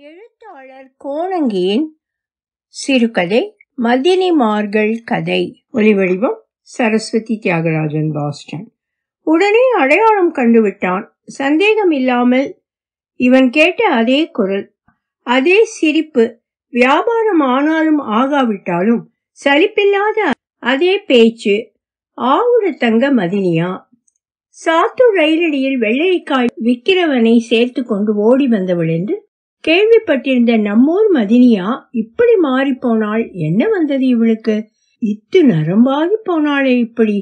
எழுத்தாளர் கோணங்கியின் சிறுகதை மதினிமார்கள் கதை ஒலிவடிவம் சரஸ்வதி தியாகராஜன் பாஸ்டன் உடனே அடையாளம் கண்டுவிட்டான் சந்தேகம் இல்லாமல் இவன் கேட்ட அதே குரல் அதே சிரிப்பு வியாபாரம் ஆனாலும் ஆகாவிட்டாலும் சலிப்பில்லாத அதே பேச்சு ஆவுட தங்க மதினியா சாத்தூர் ரயிலடியில் வெள்ளரிக்காய் விக்கிறவனை சேர்த்து கொண்டு ஓடி வந்தவள் என்று கேள்விப்பட்டிருந்த நம்மூர் மதினியா இப்படி மாறி போனாள் என்ன வந்தது இவளுக்கு இத்து நரம்பாகி போனாளே இப்படி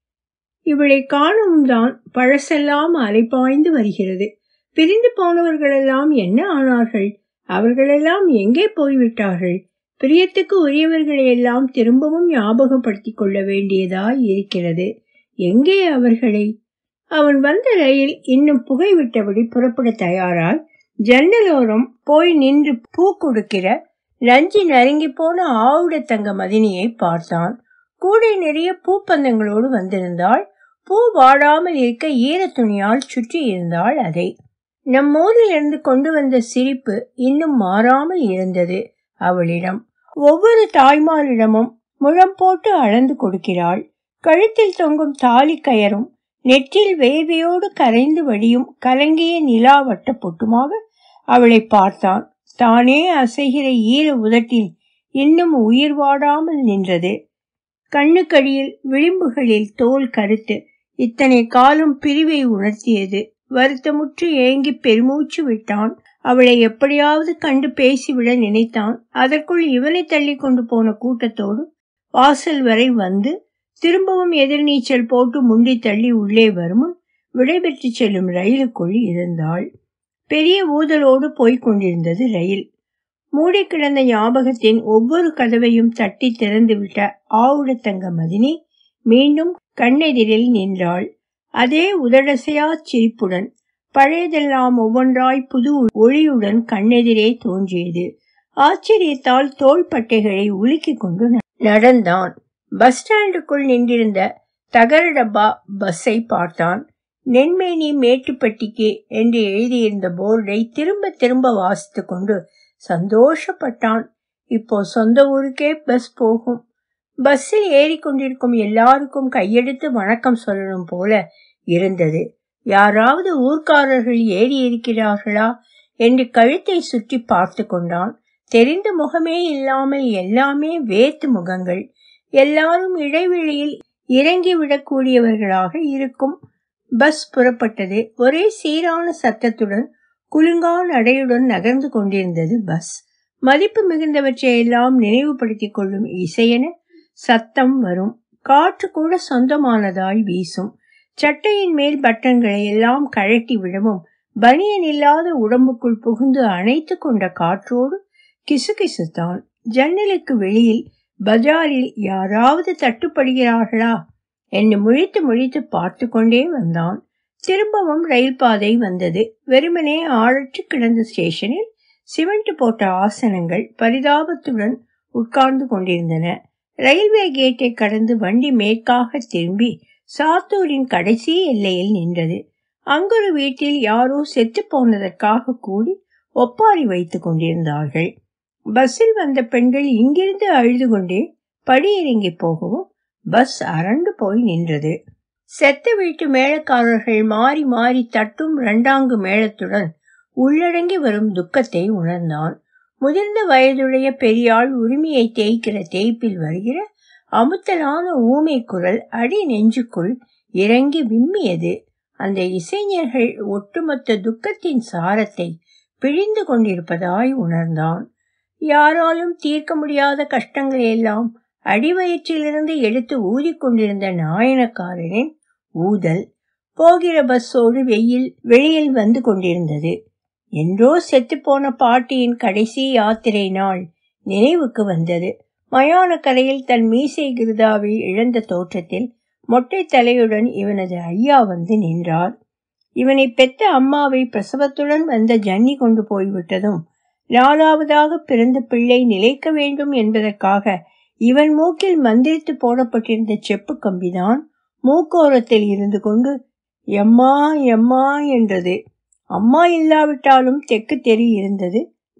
இவளை காணவும் தான் பழசெல்லாம் அலைப்பாய்ந்து வருகிறது பிரிந்து போனவர்களெல்லாம் என்ன ஆனார்கள் அவர்களெல்லாம் எங்கே போய்விட்டார்கள் பிரியத்துக்கு உரியவர்களை எல்லாம் திரும்பவும் ஞாபகப்படுத்திக் கொள்ள வேண்டியதாய் இருக்கிறது எங்கே அவர்களை அவன் வந்த ரயில் இன்னும் புகை விட்டபடி புறப்பட தயாராய் ஜன்னலோரம் போய் நின்று பூ கொடுக்கிற நஞ்சி நறுங்கி போன ஆவுட தங்க மதினியை பார்த்தான் கூடை நிறைய பூப்பந்தங்களோடு வந்திருந்தாள் பூ வாடாமல் இருக்க ஈர துணியால் சுற்றி இருந்தாள் அதை நம் ஊரிலிருந்து கொண்டு வந்த சிரிப்பு இன்னும் மாறாமல் இருந்தது அவளிடம் ஒவ்வொரு தாய்மாரிடமும் முழம் போட்டு அளந்து கொடுக்கிறாள் கழுத்தில் தொங்கும் தாலி கயரும் நெற்றில் வேவையோடு கரைந்து வடியும் கலங்கிய நிலா வட்ட பொட்டுமாக அவளை பார்த்தான் தானே அசைகிற ஈர உதட்டில் இன்னும் உயிர் வாடாமல் நின்றது கண்ணுக்கடியில் விளிம்புகளில் தோல் கருத்து இத்தனை காலம் பிரிவை உணர்த்தியது வருத்தமுற்று ஏங்கி பெருமூச்சு விட்டான் அவளை எப்படியாவது கண்டு பேசிவிட நினைத்தான் அதற்குள் இவனை தள்ளி கொண்டு போன கூட்டத்தோடு வாசல் வரை வந்து திரும்பவும் எதிர்நீச்சல் போட்டு முண்டி தள்ளி உள்ளே வருமுன் விடைபெற்று செல்லும் ரயிலுக்குள் இருந்தாள் பெரிய ஊதலோடு போய்க் கொண்டிருந்தது ரயில் மூடி கிடந்த ஞாபகத்தின் ஒவ்வொரு கதவையும் தட்டி திறந்துவிட்ட ஆவுடத்தங்க மதினி மீண்டும் கண்ணெதிரில் நின்றாள் அதே உதடசையா சிரிப்புடன் பழையதெல்லாம் ஒவ்வொன்றாய் புது ஒளியுடன் கண்ணெதிரே தோன்றியது ஆச்சரியத்தால் தோள்பட்டைகளை உலுக்கிக் கொண்டு நடந்தான் பஸ் ஸ்டாண்டுக்குள் நின்றிருந்த தகர டப்பா பஸ்ஸை பார்த்தான் நென்மேனி மேட்டுப்பட்டிக்கு என்று எழுதியிருந்த போர்டை திரும்ப திரும்ப வாசித்து கொண்டு சந்தோஷப்பட்டான் இப்போ சொந்த ஊருக்கே பஸ் போகும் பஸ்ஸில் ஏறிக்கொண்டிருக்கும் எல்லாருக்கும் கையெடுத்து வணக்கம் சொல்லணும் போல இருந்தது யாராவது ஊர்க்காரர்கள் ஏறி இருக்கிறார்களா என்று கழுத்தை சுற்றி பார்த்து கொண்டான் தெரிந்த முகமே இல்லாமல் எல்லாமே வேத்து முகங்கள் எல்லாரும் இடைவெளியில் இறங்கி விடக்கூடியவர்களாக இருக்கும் பஸ் புறப்பட்டது ஒரே சீரான சத்தத்துடன் குலுங்கா நடையுடன் நகர்ந்து கொண்டிருந்தது பஸ் மதிப்பு மிகுந்தவற்றை எல்லாம் நினைவுபடுத்திக் கொள்ளும் இசையென சத்தம் வரும் காற்று கூட சொந்தமானதாய் வீசும் சட்டையின் மேல் பட்டன்களை எல்லாம் கழட்டி விடவும் பனியன் இல்லாத உடம்புக்குள் புகுந்து அணைத்து கொண்ட காற்றோடு கிசுகிசுத்தான் ஜன்னலுக்கு வெளியில் பஜாரில் யாராவது தட்டுப்படுகிறார்களா என்று முழித்து முழித்து பார்த்து கொண்டே வந்தான் திரும்பவும் ரயில் பாதை வந்தது வெறுமனே ஆழற்று கிடந்த ஸ்டேஷனில் சிமெண்ட் போட்ட ஆசனங்கள் பரிதாபத்துடன் உட்கார்ந்து கொண்டிருந்தன ரயில்வே கேட்டை கடந்து வண்டி மேற்காக திரும்பி சாத்தூரின் கடைசி எல்லையில் நின்றது அங்கொரு வீட்டில் யாரோ செத்து போனதற்காக கூடி ஒப்பாரி வைத்துக் கொண்டிருந்தார்கள் பஸ்ஸில் வந்த பெண்கள் இங்கிருந்து அழுது கொண்டே படியிறங்கி போகவும் பஸ் அரண்டு போய் நின்றது செத்த வீட்டு மேளக்காரர்கள் மாறி மாறி தட்டும் இரண்டாங்கு மேளத்துடன் உள்ளடங்கி வரும் துக்கத்தை உணர்ந்தான் முதிர்ந்த வயதுடைய பெரியாள் உரிமையை தேய்க்கிற தேய்ப்பில் வருகிற அமுத்தலான ஊமை குரல் அடி நெஞ்சுக்குள் இறங்கி விம்மியது அந்த இசைஞர்கள் ஒட்டுமொத்த துக்கத்தின் சாரத்தை பிழிந்து கொண்டிருப்பதாய் உணர்ந்தான் யாராலும் தீர்க்க முடியாத கஷ்டங்களை எல்லாம் அடிவயிற்றிலிருந்து எடுத்து ஊதிக்கொண்டிருந்த நாயனக்காரனின் ஊதல் போகிற பஸ்ஸோடு வெயில் வெளியில் வந்து கொண்டிருந்தது என்றோ செத்துப்போன பாட்டியின் கடைசி யாத்திரை நாள் நினைவுக்கு வந்தது மயான கரையில் தன் மீசை கிருதாவை இழந்த தோற்றத்தில் மொட்டை தலையுடன் இவனது ஐயா வந்து நின்றார் இவனை பெத்த அம்மாவை பிரசவத்துடன் வந்த ஜன்னி கொண்டு போய்விட்டதும் நாலாவதாக பிறந்த பிள்ளை நிலைக்க வேண்டும் என்பதற்காக இவன் மூக்கில் மந்திரித்து போடப்பட்டிருந்த செப்பு கம்பிதான் மூக்கோரத்தில் இருந்து கொண்டு எம்மா எம்மா என்றது அம்மா இல்லாவிட்டாலும் தெக்கு தெரி இருந்தது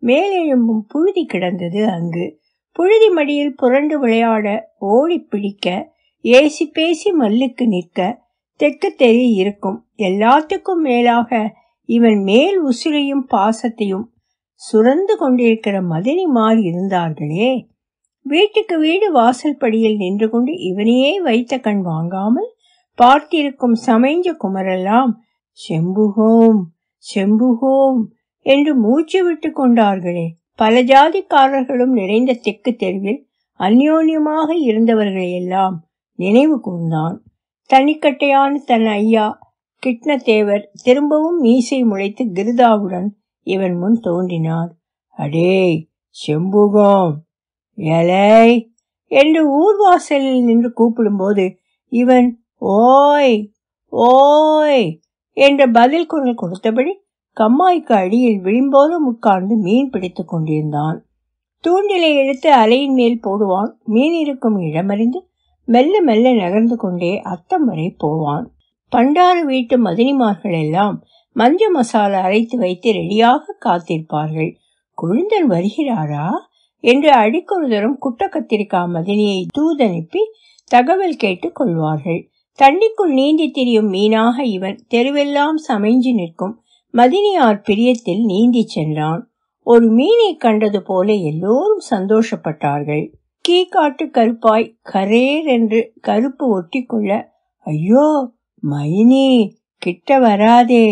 மேலெழும்பும் புழுதி கிடந்தது அங்கு புழுதி மடியில் புரண்டு விளையாட ஓடி பிடிக்க ஏசி பேசி மல்லுக்கு நிற்க தெற்கு தெரி இருக்கும் எல்லாத்துக்கும் மேலாக இவன் மேல் உசிரையும் பாசத்தையும் சுரந்து கொண்டிருக்கிற மதினிமார் இருந்தார்களே வீட்டுக்கு வீடு வாசல் படியில் நின்று கொண்டு இவனையே வைத்த கண் வாங்காமல் பார்த்திருக்கும் சமைஞ்ச குமரெல்லாம் செம்புகோம் செம்புகோம் என்று மூச்சு விட்டு கொண்டார்களே பல ஜாதிக்காரர்களும் நிறைந்த தெற்கு தெருவில் அந்யோன்யமாக இருந்தவர்களையெல்லாம் நினைவு கூர்ந்தான் தனிக்கட்டையான தன் ஐயா கிருஷ்ணதேவர் திரும்பவும் மீசை முளைத்து கிருதாவுடன் இவன் முன் தோன்றினார் அடே செம்புகம் எலை என்று ஊர்வாசலில் நின்று கூப்பிடும்போது இவன் ஓய் ஓய் என்ற பதில் குரல் கொடுத்தபடி கம்மாய்க்கு அடியில் விளிம்போலும் உட்கார்ந்து மீன் பிடித்துக் கொண்டிருந்தான் தூண்டிலை எடுத்து அலையின் மேல் போடுவான் மீன் இருக்கும் இடமறிந்து மெல்ல மெல்ல நகர்ந்து கொண்டே அத்தம் வரை போவான் பண்டாறு வீட்டு மதினிமார்கள் எல்லாம் மஞ்ச மசாலா அரைத்து வைத்து ரெடியாக காத்திருப்பார்கள் குழுந்தன் வருகிறாரா என்று அடிக்கொரு தரம் குட்ட கத்திரிக்காய் மதினியை தூதனுப்பி தகவல் கேட்டுக் கொள்வார்கள் தண்ணிக்குள் நீந்தி திரியும் மீனாக இவன் தெருவெல்லாம் சமைஞ்சு நிற்கும் மதினியார் பிரியத்தில் நீந்தி சென்றான் ஒரு மீனை கண்டது போல எல்லோரும் சந்தோஷப்பட்டார்கள் கீக்காட்டு கருப்பாய் கரேர் என்று கருப்பு ஒட்டிக்கொள்ள ஐயோ மைனி கிட்ட வராதே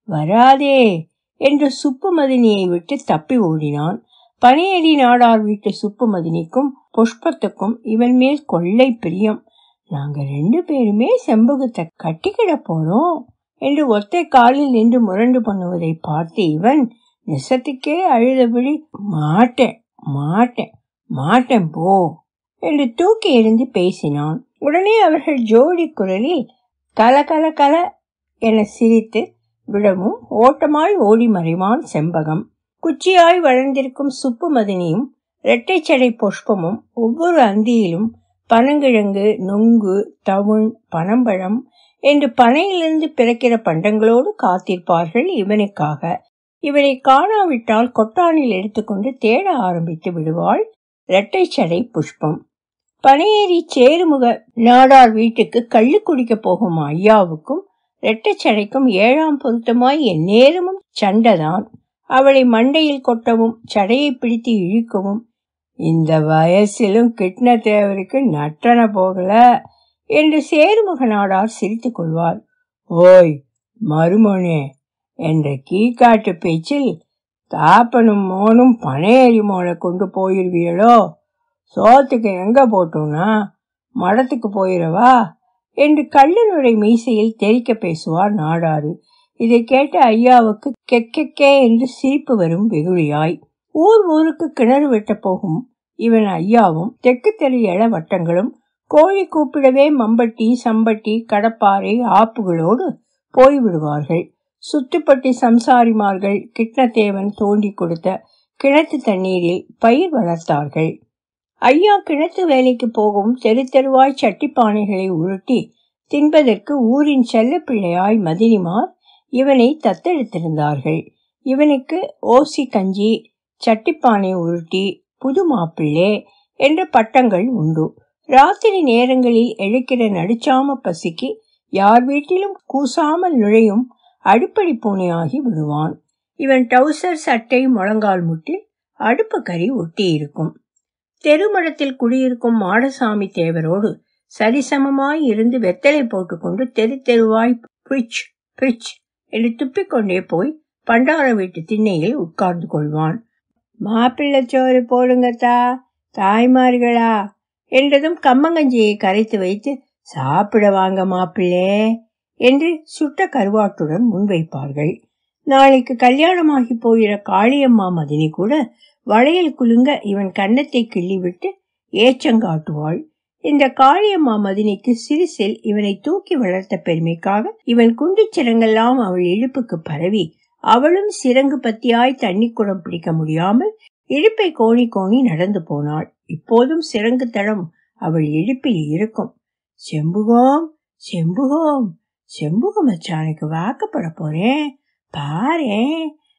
வராதே என்று சுப்பு மதினியை விட்டு தப்பி ஓடினான் பனையடி நாடார் வீட்டு சுப்பு மதினிக்கும் புஷ்பத்துக்கும் இவன் மேல் கொள்ளை பிரியம் நாங்க ரெண்டு பேருமே செம்பகத்தை கட்டிக்கிட போறோம் என்று ஒத்தை காலில் நின்று முரண்டு பண்ணுவதை பார்த்து இவன் நெசத்துக்கே அழுதபடி மாட்டேன் மாட்டேன் மாட்டேன் போ என்று தூக்கி எறிந்து பேசினான் உடனே அவர்கள் ஜோடி குரலில் கல கல கல என சிரித்து விடவும் ஓட்டமாய் ஓடி மறைவான் செம்பகம் குச்சியாய் வளர்ந்திருக்கும் சுப்பு மதினியும் இரட்டைச்சடை புஷ்பமும் ஒவ்வொரு அந்தியிலும் பனங்கிழங்கு நொங்கு தவுண் பனம்பழம் என்று பனையிலிருந்து பிறக்கிற பண்டங்களோடு காத்திருப்பார்கள் இவனுக்காக இவனை காணாவிட்டால் கொட்டானில் எடுத்துக்கொண்டு தேட ஆரம்பித்து விடுவாள் இரட்டைச்சடை புஷ்பம் பனையேறி சேருமுக நாடார் வீட்டுக்கு கள்ளு குடிக்க போகும் ஐயாவுக்கும் இரட்டைச்சடைக்கும் ஏழாம் பொருத்தமாய் எந்நேரமும் சண்டைதான் அவளை மண்டையில் கொட்டவும் சடையை பிடித்து இழுக்கவும் இந்த வயசிலும் கிட்ன தேவருக்கு நட்டன போகல என்று சேருமுக நாடார் சிரித்துக் கொள்வார் ஓய் மருமோனே என்ற கீக்காட்டு பேச்சில் தாப்பனும் மோனும் பனையேறி மோனை கொண்டு போயிருவியளோ சோத்துக்கு எங்க போட்டோம்னா மடத்துக்கு போயிடவா என்று கள்ளனுரை மீசையில் தெரிக்க பேசுவார் நாடாறு இதை கேட்ட ஐயாவுக்கு கெக்கெக்கே என்று சிரிப்பு வரும் வெகுளியாய் ஊர் ஊருக்கு கிணறு வெட்ட போகும் இவன் ஐயாவும் தெற்கு தெரு இள வட்டங்களும் கோழி கூப்பிடவே மம்பட்டி சம்பட்டி கடப்பாறை ஆப்புகளோடு போய்விடுவார்கள் சுத்துப்பட்டி சம்சாரிமார்கள் கிருஷ்ணதேவன் தோண்டி கொடுத்த கிணத்து தண்ணீரில் பயிர் வளர்த்தார்கள் ஐயா கிணத்து வேலைக்கு போகும் தெரு தெருவாய் சட்டிப்பானைகளை உருட்டி தின்பதற்கு ஊரின் செல்லப்பிள்ளையாய் மதினிமார் இவனை தத்தெடுத்திருந்தார்கள் இவனுக்கு ஓசி கஞ்சி சட்டிப்பானை உருட்டி புது மாப்பிள்ளே என்ற பட்டங்கள் உண்டு ராத்திரி நேரங்களில் எழுக்கிற நடுச்சாம பசிக்கு யார் வீட்டிலும் கூசாமல் நுழையும் அடுப்படி பூனையாகி விடுவான் இவன் டவுசர் சட்டை முழங்கால் முட்டில் அடுப்பு கறி ஒட்டி இருக்கும் தெருமடத்தில் குடியிருக்கும் மாடசாமி தேவரோடு சரிசமமாய் இருந்து வெத்தலை போட்டுக்கொண்டு தெரு தெருவாய் பிச் பிச் என்று துப்பிக்கொண்டே போய் பண்டார வீட்டு திண்ணையில் உட்கார்ந்து கொள்வான் மாப்பிள்ளச்சோறு போடுங்கத்தா தாய்மார்களா என்றதும் கம்மங்கஞ்சியை கரைத்து வைத்து சாப்பிட வாங்க மாப்பிள்ளே என்று சுட்ட கருவாட்டுடன் முன்வைப்பார்கள் நாளைக்கு கல்யாணமாகி போகிற காளியம்மா மதினி கூட வளையல் குலுங்க இவன் கன்னத்தை கிள்ளிவிட்டு ஏச்சங்காட்டுவாள் இந்த காளியம்மா மதினிக்கு சிறுசில் இவனை தூக்கி வளர்த்த பெருமைக்காக இவன் குண்டுச் சிறங்கெல்லாம் அவள் இழுப்புக்கு பரவி அவளும் சிறங்கு பத்தியாய் தண்ணி குடம் பிடிக்க முடியாமல் இழுப்பை கோணி கோணி நடந்து போனாள் இப்போதும் சிறங்கு தடம் அவள் இழுப்பில் இருக்கும் செம்புகோம் செம்புகோம் செம்புக மச்சானுக்கு வாக்கப்பட போறேன் பாரேன்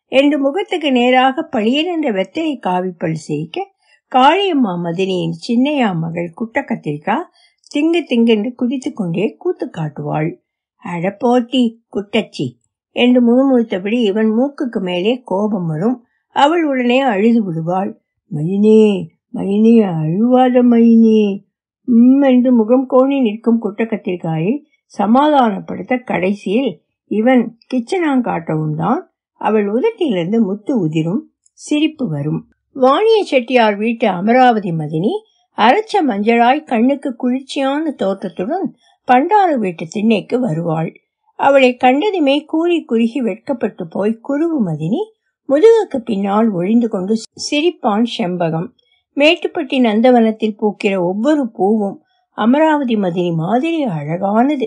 என்று முகத்துக்கு நேராக பளியென்ற வெத்தலை காவிப்பல் சிரிக்க காளியம்மா மதினியின் சின்னையா மகள் குட்ட கத்திரிக்காய் திங்கு திங்கென்று குதித்து கொண்டே கூத்து காட்டுவாள் அட போட்டி குட்டச்சி என்று முணுமுணுத்தபடி இவன் மூக்குக்கு மேலே கோபம் வரும் அவள் உடனே அழுது விடுவாள் மைனே மைனே அழுவாத மைனே உம் என்று முகம் கோணி நிற்கும் குட்ட கத்திரிக்காயை சமாதானப்படுத்த கடைசியில் இவன் கிச்சனாங்காட்டவும் தான் அவள் உதட்டிலிருந்து முத்து உதிரும் சிரிப்பு வரும் வாணிய செட்டியார் வீட்டு அமராவதி மதினி அரைச்ச மஞ்சளாய் கண்ணுக்கு குளிர்ச்சியான தோற்றத்துடன் பண்டார வீட்டு திண்ணைக்கு வருவாள் அவளை கண்டதுமே கூறி குறுகி வெட்கப்பட்டு போய் குருவு மதினி முதுகுக்கு பின்னால் ஒழிந்து கொண்டு சிரிப்பான் செம்பகம் மேட்டுப்பட்டி நந்தவனத்தில் பூக்கிற ஒவ்வொரு பூவும் அமராவதி மதினி மாதிரி அழகானது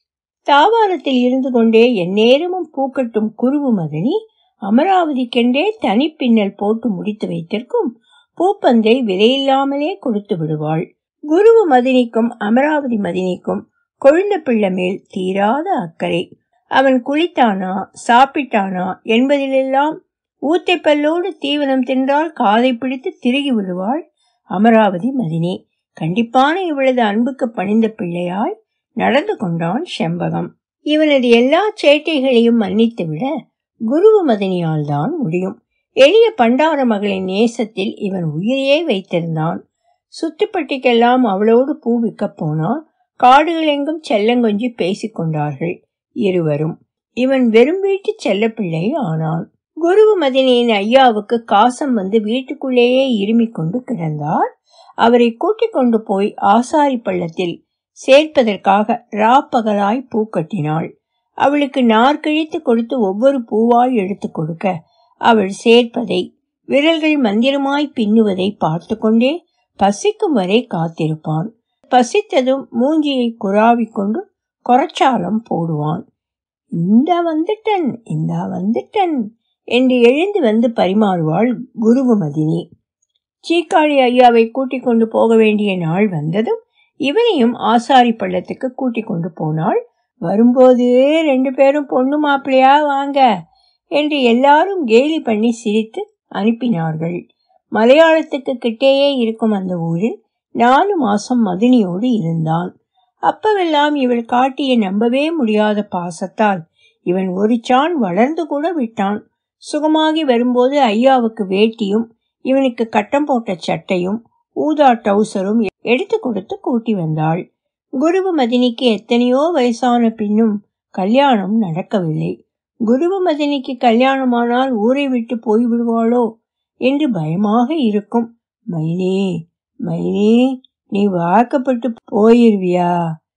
தாவாரத்தில் இருந்து கொண்டே எந்நேரமும் பூக்கட்டும் குருவு மதினி அமராவதிக்கென்றே தனிப்பின்னல் போட்டு முடித்து வைத்திருக்கும் பூப்பந்தை விலையில்லாமலே கொடுத்து விடுவாள் குருவு மதினிக்கும் அமராவதி மதினிக்கும் கொழுந்த பிள்ளை மேல் தீராத அக்கறை அவன் குளித்தானா சாப்பிட்டானா என்பதிலெல்லாம் ஊத்தை பல்லோடு தீவனம் தின்றால் காதை பிடித்து திருகி விடுவாள் அமராவதி மதினி கண்டிப்பான இவளது அன்புக்கு பணிந்த பிள்ளையாய் நடந்து கொண்டான் செம்பகம் இவனது எல்லா சேட்டைகளையும் மன்னித்துவிட குருவு மதினியால் தான் முடியும் எளிய பண்டார மகளின் நேசத்தில் இவன் உயிரையே வைத்திருந்தான் சுத்துப்பட்டிக்கெல்லாம் அவளோடு பூ விற்கப் போனால் காடுகளெங்கும் செல்லங்கொஞ்சி பேசிக் கொண்டார்கள் இருவரும் இவன் வெறும் வீட்டு செல்லப்பிள்ளை ஆனான் குருவு மதினியின் ஐயாவுக்கு காசம் வந்து வீட்டுக்குள்ளேயே இருமிக் கொண்டு கிடந்தார் அவரை கூட்டிக் கொண்டு போய் ஆசாரி பள்ளத்தில் சேர்ப்பதற்காக ராப்பகலாய் பூ கட்டினாள் அவளுக்கு நார் கிழித்து கொடுத்து ஒவ்வொரு பூவாய் எடுத்து கொடுக்க அவள் சேர்ப்பதை விரல்கள் மந்திரமாய் பின்னுவதை பார்த்து கொண்டே பசிக்கும் வரை காத்திருப்பான் பசித்ததும் மூஞ்சியை குறாவிக்கொண்டு கொரச்சாலம் போடுவான் இந்த வந்துட்டன் இந்த வந்துட்டன் என்று எழுந்து வந்து பரிமாறுவாள் குருவு மதினி சீக்காளி ஐயாவை கூட்டிக் கொண்டு போக வேண்டிய நாள் வந்ததும் இவனையும் ஆசாரி பள்ளத்துக்கு கூட்டிக் கொண்டு போனாள் வரும்போது ரெண்டு பேரும் பொண்ணு மாப்பிள்ளையா வாங்க என்று எல்லாரும் கேலி பண்ணி சிரித்து அனுப்பினார்கள் மலையாளத்துக்கு கிட்டேயே இருக்கும் அந்த ஊரில் நாலு மாசம் மதினியோடு இருந்தான் அப்பவெல்லாம் இவள் காட்டிய நம்பவே முடியாத பாசத்தால் இவன் ஒரு சான் வளர்ந்து கூட விட்டான் சுகமாகி வரும்போது ஐயாவுக்கு வேட்டியும் இவனுக்கு கட்டம் போட்ட சட்டையும் ஊதா டவுசரும் எடுத்து கொடுத்து கூட்டி வந்தாள் குருவு மதினிக்கு எத்தனையோ வயசான பின்னும் கல்யாணம் நடக்கவில்லை குருவு மதினிக்கு கல்யாணமானால் ஊரை விட்டு போய்விடுவாளோ என்று பயமாக இருக்கும் மைனே மைனே நீ வாக்கப்பட்டு போயிருவியா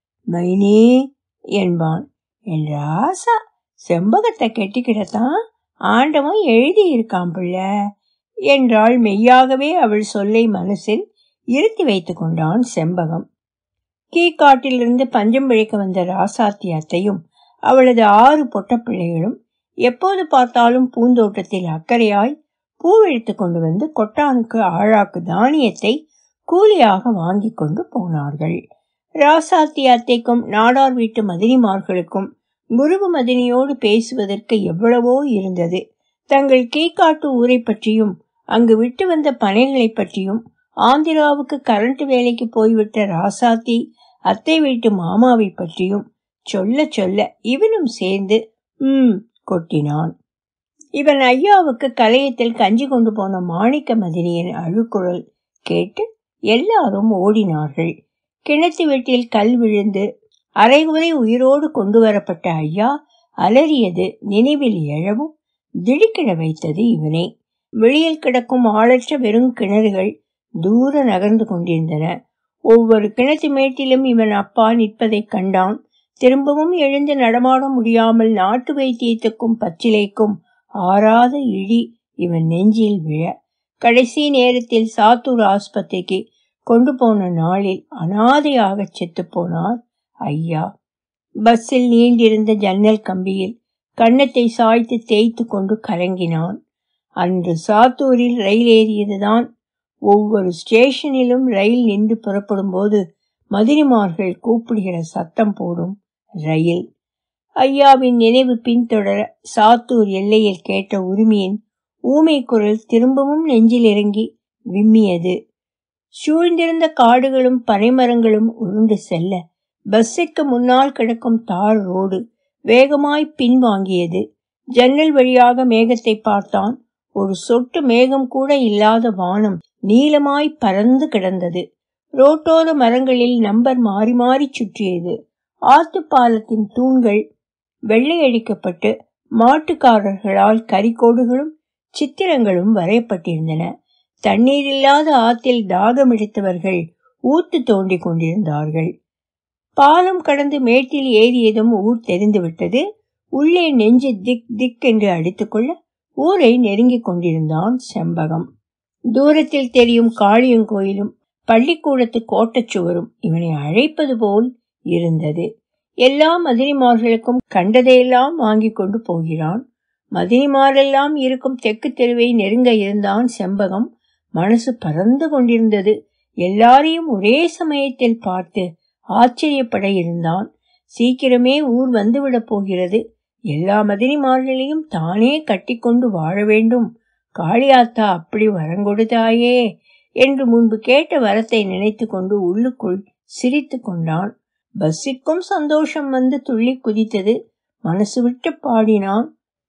மைனே என்பான் என் ராசா செம்பகத்தை கெட்டிக்கிடத்தான் ஆண்டவன் எழுதி இருக்கான் பிள்ளை என்றாள் மெய்யாகவே அவள் சொல்லை மனசில் இருத்தி வைத்து கொண்டான் செம்பகம் கீழ்காட்டிலிருந்து பஞ்சம் பிழைக்க வந்த ராசாத்தி அத்தையும் அவளது ஆறு பொட்ட பிள்ளைகளும் எப்போது பார்த்தாலும் பூந்தோட்டத்தில் அக்கறையாய் பூவெடுத்து கொண்டு வந்து கொட்டானுக்கு ஆழாக்கு தானியத்தை கூலியாக வாங்கி கொண்டு போனார்கள் ராசாத்தி அத்தைக்கும் நாடார் வீட்டு மதினிமார்களுக்கும் குருவு மதினியோடு பேசுவதற்கு எவ்வளவோ இருந்தது தங்கள் கீழ்காட்டு ஊரை பற்றியும் அங்கு விட்டு வந்த பனைகளை பற்றியும் ஆந்திராவுக்கு கரண்ட் வேலைக்கு போய்விட்ட ராசாத்தி அத்தை வீட்டு மாமாவை பற்றியும் சொல்ல சொல்ல இவனும் சேர்ந்து ம் கொட்டினான் இவன் ஐயாவுக்கு கலையத்தில் கஞ்சி கொண்டு போன மாணிக்க மதினியின் அழுக்குரல் கேட்டு எல்லாரும் ஓடினார்கள் கிணத்து வீட்டில் கல் விழுந்து அரைகுறை உயிரோடு கொண்டு வரப்பட்ட ஐயா அலறியது நினைவில் எழவும் திடுக்கிட வைத்தது இவனை வெளியில் கிடக்கும் ஆளற்ற வெறும் கிணறுகள் தூர நகர்ந்து கொண்டிருந்தன ஒவ்வொரு கிணத்து மேட்டிலும் இவன் அப்பா நிற்பதைக் கண்டான் திரும்பவும் எழுந்து நடமாட முடியாமல் நாட்டு வைத்தியத்துக்கும் பச்சிலைக்கும் ஆறாத இழி இவன் நெஞ்சில் விழ கடைசி நேரத்தில் சாத்தூர் ஆஸ்பத்திரிக்கு கொண்டு போன நாளில் அனாதையாக செத்து போனார் ஐயா பஸ்ஸில் நீண்டிருந்த ஜன்னல் கம்பியில் கன்னத்தை சாய்த்து தேய்த்து கொண்டு கலங்கினான் அன்று சாத்தூரில் ரயில் ஏறியதுதான் ஒவ்வொரு ஸ்டேஷனிலும் ரயில் நின்று புறப்படும் போது மதினிமார்கள் கூப்பிடுகிற சத்தம் போடும் ரயில் ஐயாவின் நினைவு பின்தொடர சாத்தூர் எல்லையில் கேட்ட உரிமையின் ஊமை குரல் திரும்பவும் நெஞ்சில் இறங்கி விம்மியது சூழ்ந்திருந்த காடுகளும் பனைமரங்களும் உருண்டு செல்ல பஸ்ஸிற்கு முன்னால் கிடக்கும் தார் ரோடு வேகமாய் பின்வாங்கியது ஜன்னல் வழியாக மேகத்தை பார்த்தான் ஒரு சொட்டு மேகம் கூட இல்லாத வானம் நீளமாய் பறந்து கிடந்தது ரோட்டோர மரங்களில் நம்பர் மாறி மாறி சுற்றியது ஆத்துப்பாலத்தின் தூண்கள் வெள்ளையடிக்கப்பட்டு மாட்டுக்காரர்களால் கரிக்கோடுகளும் சித்திரங்களும் வரையப்பட்டிருந்தன தண்ணீர் இல்லாத ஆத்தில் தாகம் எடுத்தவர்கள் ஊத்து தோண்டி கொண்டிருந்தார்கள் பாலம் கடந்து மேட்டில் ஏறியதும் ஊர் தெரிந்துவிட்டது உள்ளே நெஞ்சு திக் திக் என்று அடித்துக்கொள்ள ஊரை நெருங்கிக் கொண்டிருந்தான் செம்பகம் தூரத்தில் தெரியும் காளியங்கோயிலும் பள்ளிக்கூடத்து கோட்டச்சுவரும் இவனை அழைப்பது போல் இருந்தது எல்லா மதினிமார்களுக்கும் கண்டதையெல்லாம் வாங்கி கொண்டு போகிறான் மதினிமாரெல்லாம் இருக்கும் தெற்கு தெருவை நெருங்க இருந்தான் செம்பகம் மனசு பறந்து கொண்டிருந்தது எல்லாரையும் ஒரே சமயத்தில் பார்த்து ஆச்சரியப்பட இருந்தான் சீக்கிரமே ஊர் வந்துவிடப் போகிறது எல்லா மதினிமார்களையும் தானே கட்டிக்கொண்டு வாழ வேண்டும் காளியாத்தா அப்படி வரங்கொடுத்தாயே என்று முன்பு கேட்ட வரத்தை நினைத்து கொண்டு உள்ளுக்குள் சிரித்து கொண்டான் பஸ்ஸிற்கும் சந்தோஷம் வந்து துள்ளி குதித்தது மனசு விட்டு பாடினான்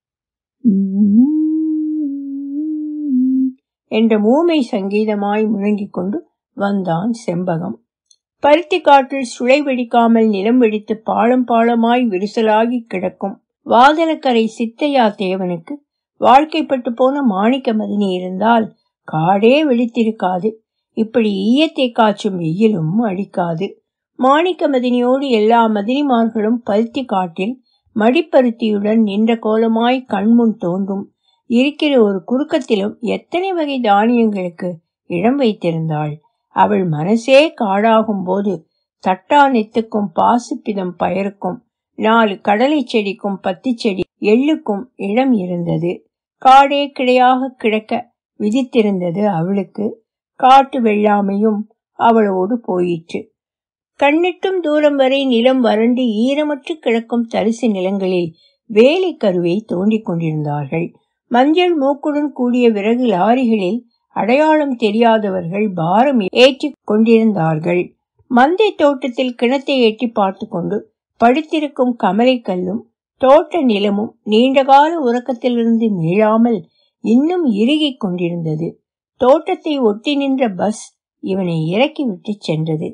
என்ற மூமை சங்கீதமாய் முழங்கிக் கொண்டு வந்தான் செம்பகம் பருத்தி காற்றில் சுளை வெடிக்காமல் நிலம் வெடித்து பாலம் பாலமாய் விரிசலாகி கிடக்கும் வாதனக்கரை சித்தையா தேவனுக்கு வாழ்க்கைப்பட்டு போன மாணிக்க மதினி இருந்தால் காடே வெடித்திருக்காது இப்படி ஈயத்தை காய்ச்சும் வெயிலும் அடிக்காது மாணிக்க மதினியோடு எல்லா மதினிமார்களும் பருத்தி காட்டில் மடிப்பருத்தியுடன் நின்ற கோலமாய் கண்முன் தோன்றும் இருக்கிற ஒரு குறுக்கத்திலும் எத்தனை வகை தானியங்களுக்கு இடம் வைத்திருந்தாள் அவள் மனசே காடாகும் போது தட்டா நெத்துக்கும் பாசுப்பிதம் பயருக்கும் நாலு கடலை செடிக்கும் பத்தி செடி எள்ளுக்கும் இடம் இருந்தது காடே கிடையாக கிடக்க விதித்திருந்தது அவளுக்கு காட்டு வெள்ளாமையும் அவளோடு போயிற்று கண்ணிட்டும் தூரம் வரை நிலம் வறண்டு ஈரமற்று கிடக்கும் தரிசு நிலங்களில் வேலை கருவை தோண்டிக் கொண்டிருந்தார்கள் மஞ்சள் மூக்குடன் கூடிய விறகு லாரிகளில் அடையாளம் தெரியாதவர்கள் பாரம் ஏற்றி கொண்டிருந்தார்கள் மந்தை தோட்டத்தில் கிணத்தை எட்டி பார்த்து கொண்டு படுத்திருக்கும் கமலை கல்லும் தோட்ட நிலமும் நீண்டகால உறக்கத்திலிருந்து மீளாமல் இன்னும் இறுகிக் கொண்டிருந்தது தோட்டத்தை ஒட்டி நின்ற பஸ் இவனை இறக்கிவிட்டு சென்றது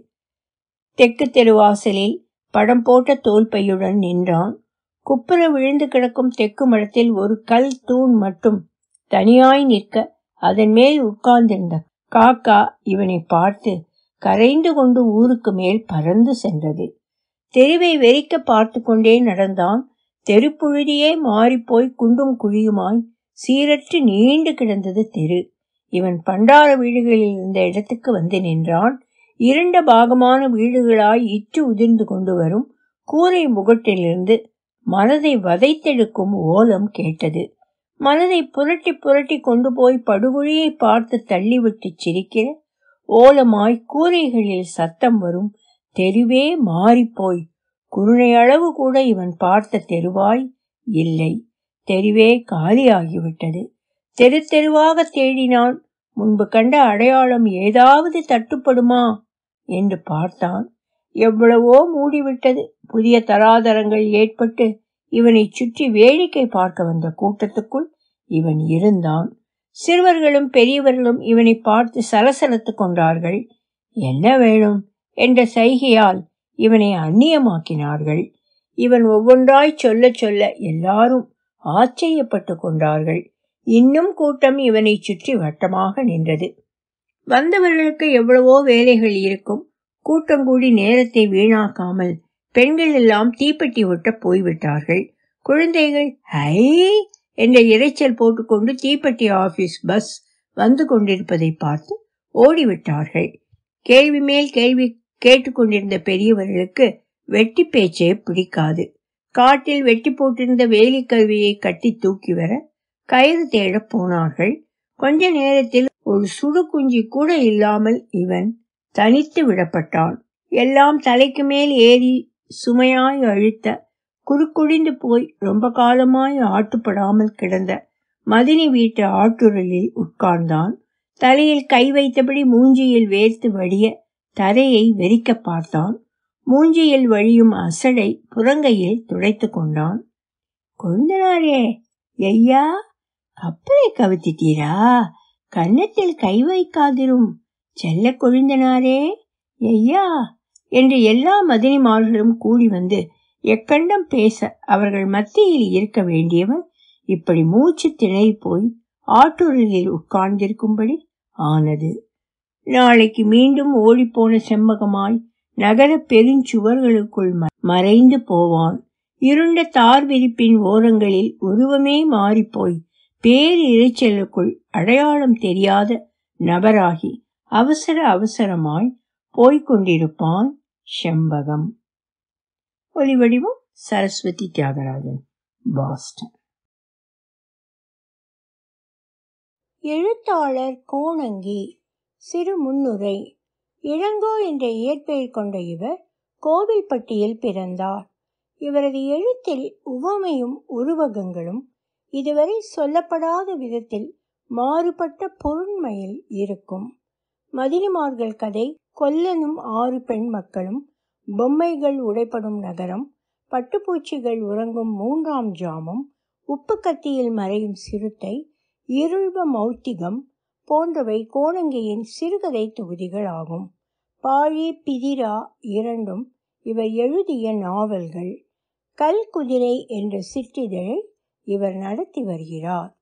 தெற்கு தெருவாசலில் படம் போட்ட தோல் பையுடன் நின்றான் குப்புற விழுந்து கிடக்கும் தெற்கு மடத்தில் ஒரு கல் தூண் மட்டும் தனியாய் நிற்க அதன் மேல் உட்கார்ந்திருந்த காக்கா இவனை பார்த்து கரைந்து கொண்டு ஊருக்கு மேல் பறந்து சென்றது தெருவை வெறிக்க பார்த்து கொண்டே நடந்தான் தெருப்புழுதியே மாறிப்போய் குண்டும் குழியுமாய் சீரற்று நீண்டு கிடந்தது தெரு இவன் பண்டார வீடுகளில் இருந்த இடத்துக்கு வந்து நின்றான் இரண்ட பாகமான வீடுகளாய் இற்று உதிர்ந்து கொண்டு வரும் கூரை முகட்டிலிருந்து மனதை வதைத்தெடுக்கும் ஓலம் கேட்டது மனதை புரட்டி புரட்டி கொண்டு போய் படுகொழியை பார்த்து தள்ளிவிட்டு சிரிக்கிற ஓலமாய் கூரைகளில் சத்தம் வரும் தெருவே மாறிப்போய் குருணை அளவு கூட இவன் பார்த்த தெருவாய் இல்லை தெருவே காலியாகிவிட்டது தெரு தெருவாக தேடினான் முன்பு கண்ட அடையாளம் ஏதாவது தட்டுப்படுமா என்று பார்த்தான் எவ்வளவோ மூடிவிட்டது புதிய தராதரங்கள் ஏற்பட்டு இவனை சுற்றி வேடிக்கை பார்க்க வந்த கூட்டத்துக்குள் இவன் இருந்தான் சிறுவர்களும் பெரியவர்களும் இவனை பார்த்து சலசலத்து கொண்டார்கள் என்ன வேணும் என்ற சைகையால் இவனை அந்நியமாக்கினார்கள் இவன் ஒவ்வொன்றாய் சொல்ல சொல்ல எல்லாரும் ஆச்சரியப்பட்டு கொண்டார்கள் இன்னும் கூட்டம் இவனை சுற்றி வட்டமாக நின்றது வந்தவர்களுக்கு எவ்வளவோ வேலைகள் இருக்கும் கூட்டம் கூடி நேரத்தை வீணாக்காமல் பெண்கள் எல்லாம் தீப்பெட்டி ஒட்ட போய்விட்டார்கள் குழந்தைகள் ஹை என்ற இரைச்சல் போட்டுக்கொண்டு தீப்பெட்டி ஆபீஸ் பஸ் வந்து கொண்டிருப்பதை பார்த்து ஓடிவிட்டார்கள் கேள்வி மேல் கேள்வி கேட்டுக்கொண்டிருந்த பெரியவர்களுக்கு வெட்டி பேச்சே பிடிக்காது காட்டில் வெட்டி போட்டிருந்த வேலி கருவியை கட்டி தூக்கி வர கயிறு தேட போனார்கள் கொஞ்ச நேரத்தில் ஒரு சுடு குஞ்சி கூட இல்லாமல் இவன் தனித்து விடப்பட்டான் எல்லாம் தலைக்கு மேல் ஏறி சுமையாய் அழுத்த குறுக்குழிந்து போய் ரொம்ப காலமாய் ஆட்டுப்படாமல் கிடந்த மதினி வீட்டு ஆட்டுரலில் உட்கார்ந்தான் தலையில் கை வைத்தபடி மூஞ்சியில் வேர்த்து வடிய தரையை வெறிக்க பார்த்தான் மூஞ்சியில் வழியும் அசடை புறங்கையில் துடைத்து கொண்டான் கொழுந்தனாரே ஐயா கப்பலை கவித்திட்டீரா கன்னத்தில் கை வைக்காதிரும் செல்ல கொழுந்தனாரே ஐயா என்று எல்லா மதினிமார்களும் கூடி வந்து எக்கண்டம் பேச அவர்கள் மத்தியில் இருக்க வேண்டியவன் இப்படி மூச்சு திணறி போய் ஆட்டுரலில் உட்கார்ந்திருக்கும்படி ஆனது நாளைக்கு மீண்டும் ஓடிப்போன செம்மகமாய் நகர பெருஞ்சுவர்களுக்குள் மறைந்து போவான் இருண்ட தார் விரிப்பின் ஓரங்களில் உருவமே மாறிப்போய் பேர் இறைச்சலுக்குள் அடையாளம் தெரியாத நபராகி அவசர அவசரமாய் போய்கொண்டிருப்பான் செம்பகம் ஒலிவடிவம் சரஸ்வதி தியாகராஜன் பாஸ்டன் எழுத்தாளர் கோணங்கி சிறு முன்னுரை இளங்கோ என்ற இயற்பெயர் கொண்ட இவர் கோவில்பட்டியில் பிறந்தார் இவரது எழுத்தில் உவமையும் உருவகங்களும் இதுவரை சொல்லப்படாத விதத்தில் மாறுபட்ட பொருண்மையில் இருக்கும் மதினிமார்கள் கதை கொல்லனும் ஆறு பெண் மக்களும் பொம்மைகள் உடைப்படும் நகரம் பட்டுப்பூச்சிகள் உறங்கும் மூன்றாம் ஜாமம் உப்பு கத்தியில் மறையும் சிறுத்தை இருள்வ மௌத்திகம் போன்றவை கோணங்கியின் சிறுகதை தொகுதிகள் ஆகும் பாழி பிதிரா இரண்டும் இவர் எழுதிய நாவல்கள் கல் குதிரை என்ற சிற்றிதழை இவர் நடத்தி வருகிறார்